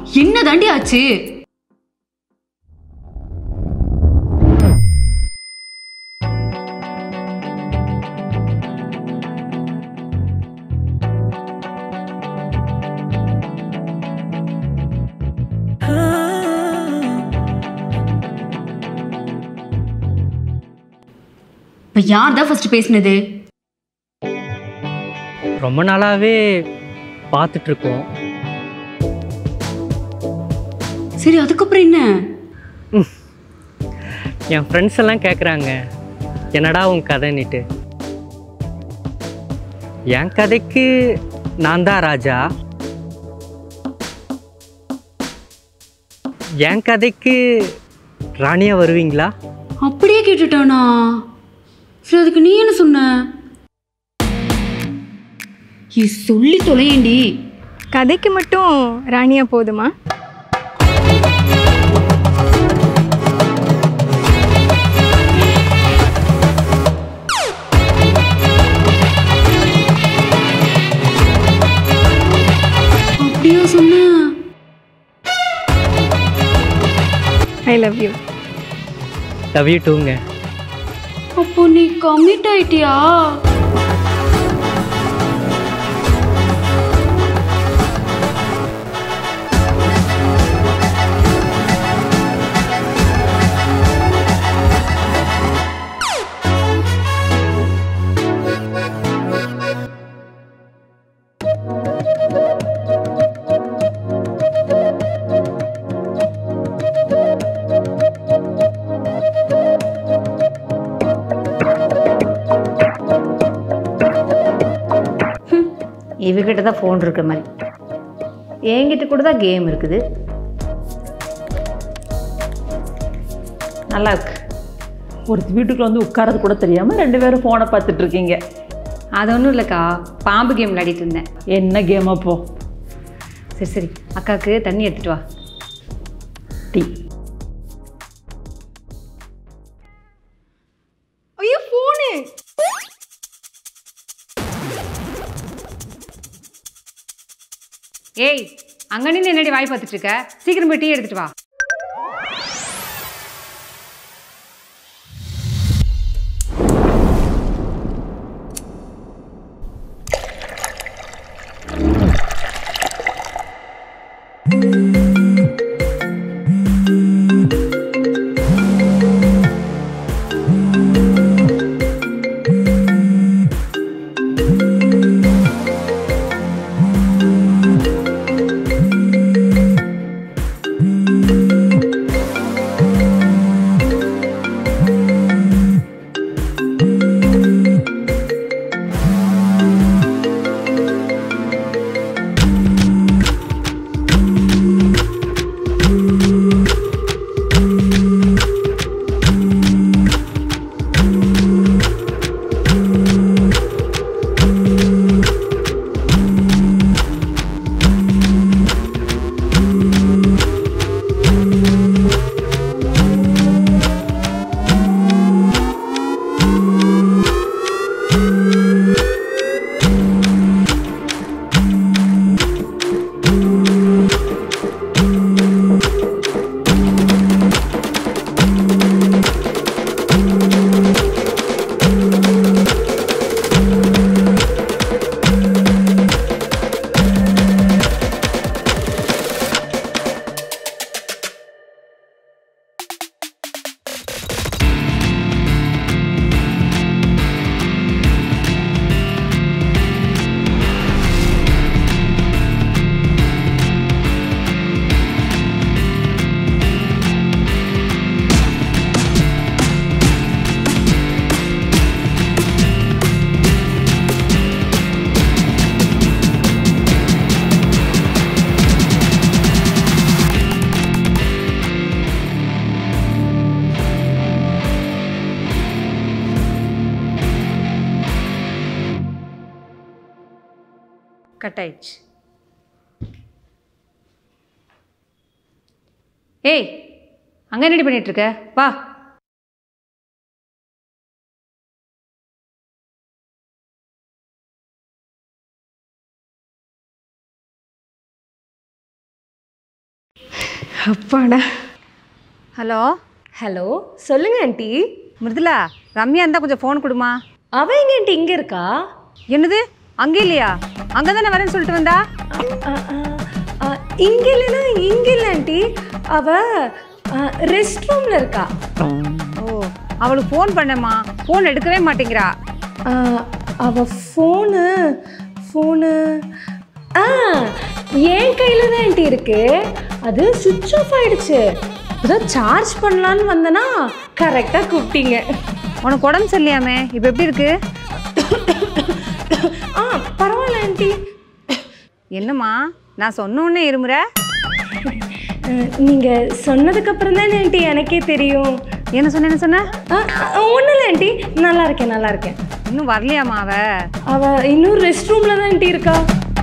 என்ன தாண்டி ஆச்சு இப்ப யார் தான் ஃபர்ஸ்ட் பேசினது ரொம்ப நாளாகவே பார்த்துட்ருக்கோம் சரி அதுக்கப்புறம் என்ன என் ஃப்ரெண்ட்ஸ் எல்லாம் கேட்குறாங்க என்னடா உன் கதைன்னுட்டு என் கதைக்கு நான் தான் ராஜா என் கதைக்கு ராணியா வருவீங்களா அப்படியே கேட்டுட்டானா சரி அதுக்கு நீ என்ன சொன்ன ஏ சொல்லி தொலையேண்டி கதைக்கு மட்டும் ராணியா போதுமா அப்படியா சொன்ன I love you love you டூங்க அப்போ நீ கமிட் ஆயிட்டியா இவகிட்ட தான் ஃபோன் இருக்கிற மாதிரி என்கிட்ட கூட தான் கேம் இருக்குது நல்லா இருக்கு ஒருத்தி வீட்டுக்குள்ள வந்து உட்காரது கூட தெரியாம ரெண்டு பேரும் ஃபோனை பார்த்துட்டு இருக்கீங்க அது ஒன்றும் இல்லைக்கா பாம்பு கேம் விளையாடிட்டு இருந்தேன் என்ன கேம் அப்போ சரி சரி அக்காவுக்கு தண்ணி எடுத்துட்டு வா டீ ஐயோ ஃபோனு ஏய் அங்கே நின்று என்னடி வாய் பார்த்துட்டு இருக்க சீக்கிரம் போய் டீ எடுத்துட்டு வா கட் ஆயிடுச்சு ஏய் அங்கே என்னடி பண்ணிட்டு இருக்க வா அப்பாடா ஹலோ ஹலோ சொல்லுங்க ஆண்டி மிருதுலா ரம்யா இருந்தால் கொஞ்சம் ஃபோன் கொடுமா அவ எங்க ஆண்டி இங்க இருக்கா என்னது அங்கே இல்லையா அங்கே தானே வரேன்னு சொல்லிட்டு வந்தா அ, அ, அ, இங்க இல்லைன்னா இங்க இல்ல ஆண்டி அவ ரெஸ்ட் ரூம்ல இருக்கா ஓ அவளுக்கு ஃபோன் பண்ணேம்மா ஃபோன் எடுக்கவே மாட்டேங்கிறா அ, அவ ஃபோனு ஃபோனு ஆ என் கையில தான் ஆண்டி இருக்கு அது சுவிட்ச் ஆஃப் ஆயிடுச்சு அதான் சார்ஜ் பண்ணலான்னு வந்தனா கரெக்டாக கூப்பிட்டீங்க உனக்கு உடம்பு சரியில்லையாமே இப்போ எப்படி இருக்கு ஆ பரவாயில்ல ஆண்டி என்னம்மா நான் சொன்ன உடனே இருமுற நீங்க சொன்னதுக்கு அப்புறம் தான் ஆண்டி எனக்கே தெரியும் என்ன சொன்ன என்ன சொன்ன ஒன்றும் இல்லை ஆண்டி நல்லா இருக்கேன் நல்லா இருக்கேன் இன்னும் வரலையாம்மா அவ அவ இன்னும் ரெஸ்ட் ரூம்ல தான் ஆண்டி இருக்கா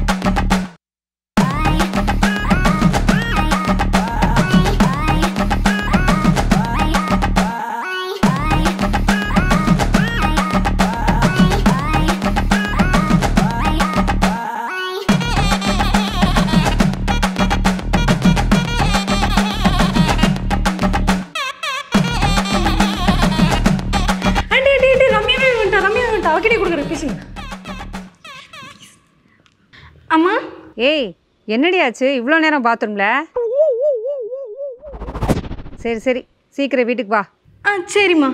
ஆண்டி ஆண்டி ஆண்டி ரம்யாவே வந்துட்டா ரம்யா வந்துட்டா அவகிட்டே கொடுக்குறேன் பேசுங்க அம்மா ஏய் என்னடி ஆச்சு இவ்வளோ நேரம் பாத்ரூமில் சரி சரி சீக்கிரம் வீட்டுக்கு வா ஆ சரிம்மா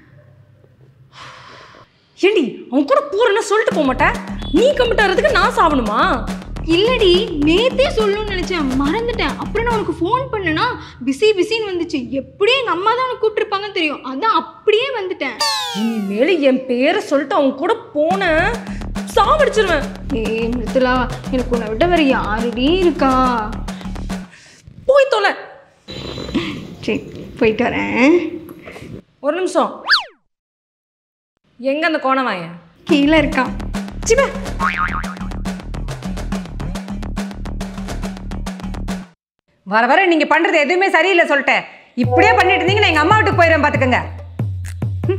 ஏண்டி அவன் கூட பூரனா சொல்லிட்டு போக மாட்டேன் நீ கம்பிட்டு வர்றதுக்கு நான் சாவணுமா இல்லடி நேத்தே சொல்லணும்னு நினைச்சேன் மறந்துட்டேன் அப்புறம் நான் உனக்கு ஃபோன் பண்ணனா பிஸி பிஸின்னு வந்துச்சு எப்படியும் எங்கள் அம்மா தான் உனக்கு கூப்பிட்டுருப்பாங்கன்னு தெரியும் அதான் அப்படியே வந்துட்டேன் இனிமேல் என் பேரை சொல்லிட்டு அவன் கூட போனேன் சாவடிச்சிருவேன் ஏய் மிருதுலா எனக்கு உன்னை விட வேற யாருடி இருக்கா போய் தொலை சரி போயிட்டு வரேன் ஒரு நிமிஷம் எங்க அந்த கோணவாயன் கீழே இருக்கான் சிவ வர வர நீங்கள் பண்ணுறது எதுவுமே சரியில்லை சொல்லிட்டேன் இப்படியே பண்ணிட்டு இருந்தீங்கன்னா எங்கள் அம்மா வீட்டுக்கு போயிடுவேன் பார்த்துக்கோங்க ம்.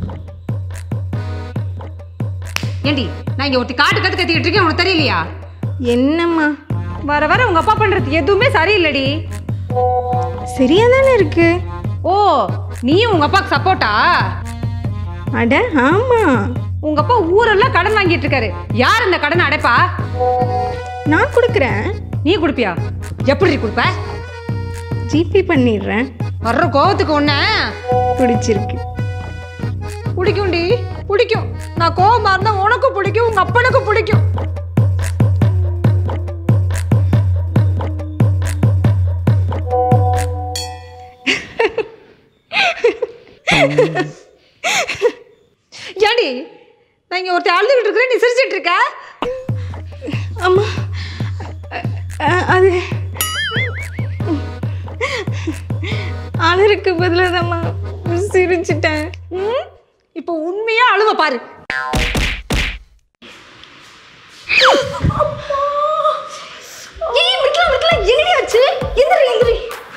ஏண்டி நான் இங்கே ஒருத்தி காட்டு கற்று கத்திக்கிட்டு இருக்கேன் உனக்கு தெரியலையா என்னம்மா வர வர உங்கள் அப்பா பண்ணுறது எதுவுமே சரியில்லைடி சரியா தானே இருக்கு ஓ நீயும் உங்கள் அப்பாவுக்கு சப்போர்ட்டா அட ஆமா உங்க அப்பா ஊரெல்லாம் கடன் வாங்கிட்டு இருக்காரு யார் இந்த கடனை அடைப்பா நான் கொடுக்குறேன் நீ கொடுப்பியா எப்படி கொடுப்ப ஜிபே பண்ணிடுறேன் வர்ற கோவத்துக்கு ஒண்ணு பிடிச்சிருக்கு பிடிக்கும்டி பிடிக்கும் நான் கோவமா இருந்தா உனக்கும் பிடிக்கும் உங்க அப்பனுக்கும் பிடிக்கும் ஏடி நான் இங்க ஒருத்தர் அழுதுகிட்டு இருக்கிறேன் நீ சிரிச்சிட்டு இருக்க அம்மா அ- அ- அது அழருக்கு பதிலாக தான்மா சிரிச்சிட்டேன் ம்? இப்போ உண்மையா அழுவ பாரு ஏய் விட்டுலாம் விட்டுலாம் என்னடி ஆச்சு எந்திரி எந்திரி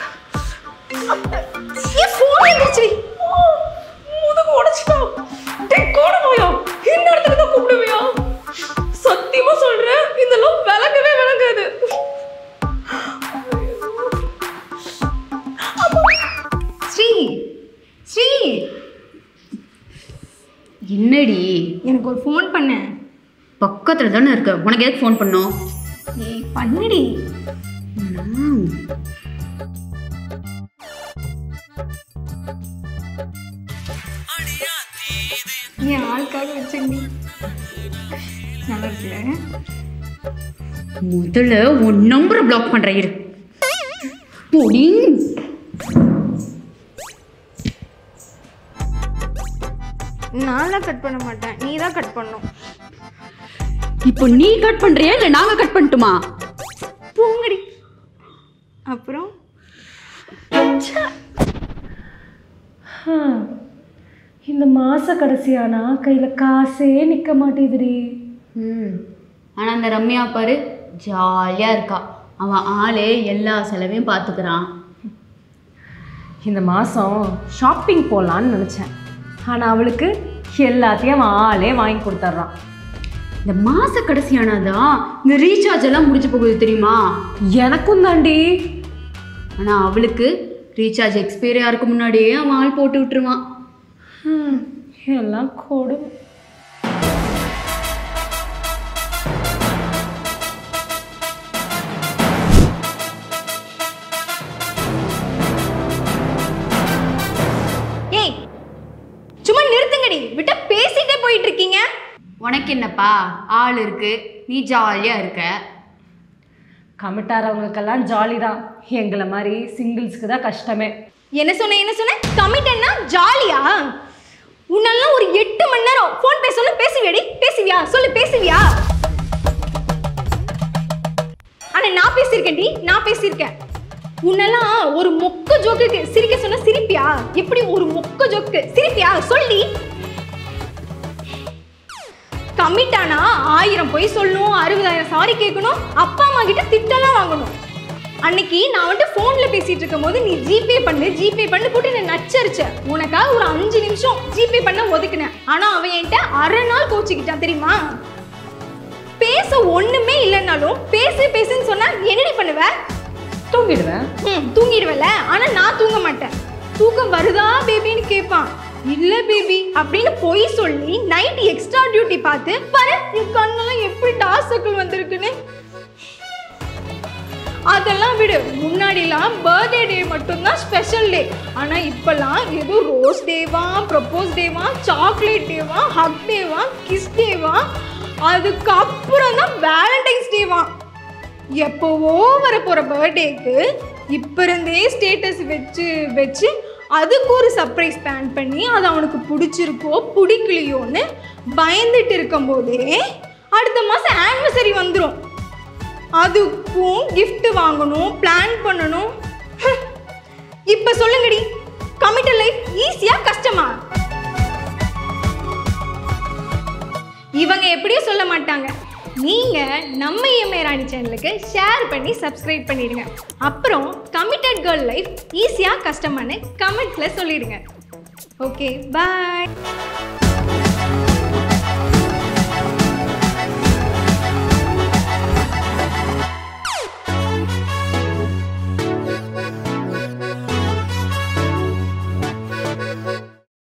ஏன் ஃபோன் எந்திரிச்சு முதுகு உடைச்சிட்டா டேய் கோணவாயா இந்த இடத்துல தான் கூப்பிடுவியா சத்தியமா சொல்றேன் இதெல்லாம் விளங்கவே விளங்காது ஸ்ரீ ஸ்ரீ என்னடி எனக்கு ஒரு ஃபோன் பண்ணேன் பக்கத்தில் தானே இருக்க உனக்கு எதுக்கு ஃபோன் பண்ணோம் ஏய் பண்ணுடி என் ஆளுக்காக வச்சிருந்தி நல்லா இருக்குல்ல முதல்ல உன் நம்பரை பிளாக் பண்ணுறேன் இரு பொடி நான்லாம் கட் பண்ண மாட்டேன் நீ தான் கட் பண்ணும் இப்போ நீ கட் பண்ணுறியா இல்லை நாங்கள் கட் பண்ணட்டுமா பூங்கடி அப்புறம் இந்த மாச கடைசியானா கையில காசே நிக்க மாட்டேதுடி ம் ஆனால் அந்த ரம்யா பாரு ஜாலியாக இருக்கா அவன் ஆளே எல்லா செலவையும் பார்த்துக்கிறான் இந்த மாசம் ஷாப்பிங் போகலான்னு நினைச்சேன் ஆனா அவளுக்கு எல்லாத்தையும் அவன் ஆளே வாங்கி கொடுத்துட்றான் இந்த மாச கடைசியானாதான் இந்த ரீசார்ஜ் எல்லாம் முடிஞ்சு போகுது தெரியுமா எனக்கும் தாண்டி ஆனால் அவளுக்கு ரீசார்ஜ் எக்ஸ்பைரி ஆகிறதுக்கு முன்னாடியே அவன் ஆள் போட்டு விட்டுருவான் ஹம், எல்லாம் கொடுமை ஏய் சும்மா நிறுத்துங்கடி விட்டா பேசிட்டே போயிட்டு இருக்கீங்க உனக்கு என்னப்பா ஆள் இருக்கு நீ ஜாலியாக இருக்க கமிட் ஆகிறவங்களுக்கெல்லாம் ஜாலி தான் எங்களை மாதிரி சிங்கிள்ஸ்க்கு தான் கஷ்டமே என்ன சொன்ன என்ன சொன்ன கமிட்டன்னா ஜாலியா உன்னெல்லாம் ஒரு எட்டு மணி நேரம் ஃபோன் பேசணும் பேசுவியாடி பேசுவியா சொல்லு பேசுவியா ஆனா நான் பேசியிருக்கேன்டி நான் பேசியிருக்கேன் உன்னெல்லாம் ஒரு மொக்க ஜோக்குக்கு சிரிக்க சொன்னா சிரிப்பியா எப்படி ஒரு மொக்க ஜோக்கு சிரிப்பியா சொல்லி கம்மிட்டானா ஆயிரம் பொய் சொல்லணும் அறுபதாயிரம் சாரி கேட்கணும் அப்பா அம்மா கிட்ட திட்டலாம் வாங்கணும் அன்னைக்கு நான் வந்துட்டு ஃபோனில் பேசிட்டு இருக்கும்போது நீ ஜிபே பண்ணு ஜிபே பண்ணு போட்டு என்னை நச்சரிச்ச உனக்காக ஒரு அஞ்சு நிமிஷம் ஜிபே பண்ண ஒதுக்குனேன் ஆனா அவன் என்கிட்ட அரை நாள் கோச்சிக்கிட்டான் தெரியுமா பேச ஒண்ணுமே இல்லைன்னாலும் பேசு பேசுன்னு சொன்னா என்னடி பண்ணுவ தூங்கிடுவேன் ம் தூங்கிடுவல ஆனா நான் தூங்க மாட்டேன் தூக்கம் வருதா பேபின்னு கேட்பான் இல்ல பேபி அப்படின்னு பொய் சொல்லி நைட் எக்ஸ்ட்ரா டியூட்டி பார்த்து பாரு என் கண்ணெல்லாம் எப்படி டார்க் சர்க்கிள் வந்திருக்குன்னு அதெல்லாம் விடு முன்னாடிலாம் பர்த்டே டே மட்டும்தான் ஸ்பெஷல் டே ஆனா இப்பெல்லாம் ஏதோ ரோஸ் டேவா ப்ரப்போஸ் டேவா சாக்லேட் டேவா ஹக் டேவா கிஸ் டேவா அதுக்கப்புறம் தான் வேலண்டைன்ஸ் டேவா எப்போவோ வரப்போகிற பர்த்டேக்கு இப்போ இருந்தே ஸ்டேட்டஸ் வச்சு வச்சு அதுக்கு ஒரு சர்ப்ரைஸ் பிளான் பண்ணி அது அவனுக்கு பிடிச்சிருக்கோ பிடிக்கலையோன்னு பயந்துட்டு இருக்கும்போதே அடுத்த மாதம் ஆனிவர்சரி வந்துடும் அதுக்கும் gift வாங்கணும் பிளான் பண்ணணும் இப்போ சொல்லுங்கடி கமிட்டட் லைஃப் ஈஸியா கஷ்டமா இவங்க எப்படியும் சொல்ல மாட்டாங்க நீங்க நம்ம இஎம்ஐ ராணி சேனலுக்கு ஷேர் பண்ணி சப்ஸ்கிரைப் பண்ணிடுங்க அப்புறம் கமிட்டட் கேர்ள் லைஃப் ஈஸியா கஷ்டமானு கமெண்ட்ல சொல்லிடுங்க ஓகே பாய்